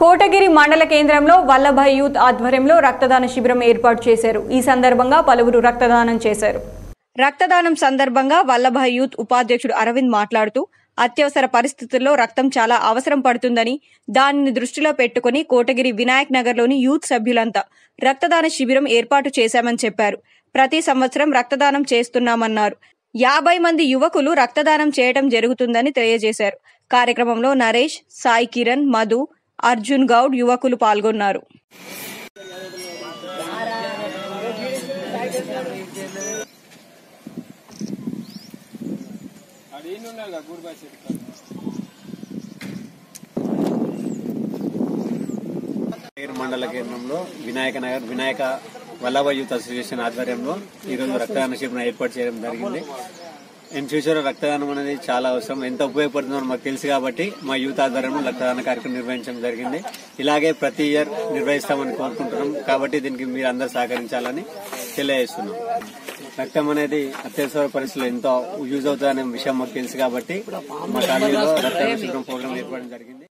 కోటగిరి మండల కేంద్రంలో వల్లభాయ్ యూత్ ఆధ్వర్యంలో రక్తదాన శిబిరం ఏర్పాటు చేశారు ఈ సందర్భంగా పలువురు రక్తదానం చేశారు రక్తదానం సందర్భంగా వల్లభాయ్ యూత్ ఉపాధ్యక్షుడు అరవింద్ మాట్లాడుతూ అత్యవసర పరిస్థితుల్లో రక్తం చాలా అవసరం పడుతుందని దానిని దృష్టిలో పెట్టుకుని కోటగిరి వినాయక్ నగర్లోని యూత్ సభ్యులంతా రక్తదాన శిబిరం ఏర్పాటు చేశామని చెప్పారు ప్రతి సంవత్సరం రక్తదానం చేస్తున్నామన్నారు యాభై మంది యువకులు రక్తదానం చేయడం జరుగుతుందని తెలియజేశారు కార్యక్రమంలో నరేష్ సాయి కిరణ్ మధు అర్జున్ గౌడ్ యువకులు పాల్గొన్నారు పేరు మండల కేంద్రంలో వినాయక నగర్ వినాయక వల్లభ యూత్ అసోసియేషన్ ఆధ్వర్యంలో ఈ రోజు రక్తదాన శిబిరం ఏర్పాటు చేయడం జరిగింది ఇన్ ఫ్యూచర్ రక్తదానం అనేది చాలా అవసరం ఎంత ఉపయోగపడుతుందో మాకు తెలుసు కాబట్టి మా యూత్ ఆధ్వర్యంలో రక్తదాన కార్యక్రమం నిర్వహించడం జరిగింది ఇలాగే ప్రతి ఇయర్ నిర్వహిస్తామని కోరుకుంటున్నాం కాబట్టి దీనికి మీరు అందరు సహకరించాలని తెలియజేస్తున్నాం రక్తం అనేది అత్యవసర పరిస్థితుల్లో ఎంతో యూజ్ అవుతుందనే విషయం మాకు తెలుసు కాబట్టి మా కాలనీలో రక్తదాన శిబిరం ప్రోగ్రాం ఏర్పడడం జరిగింది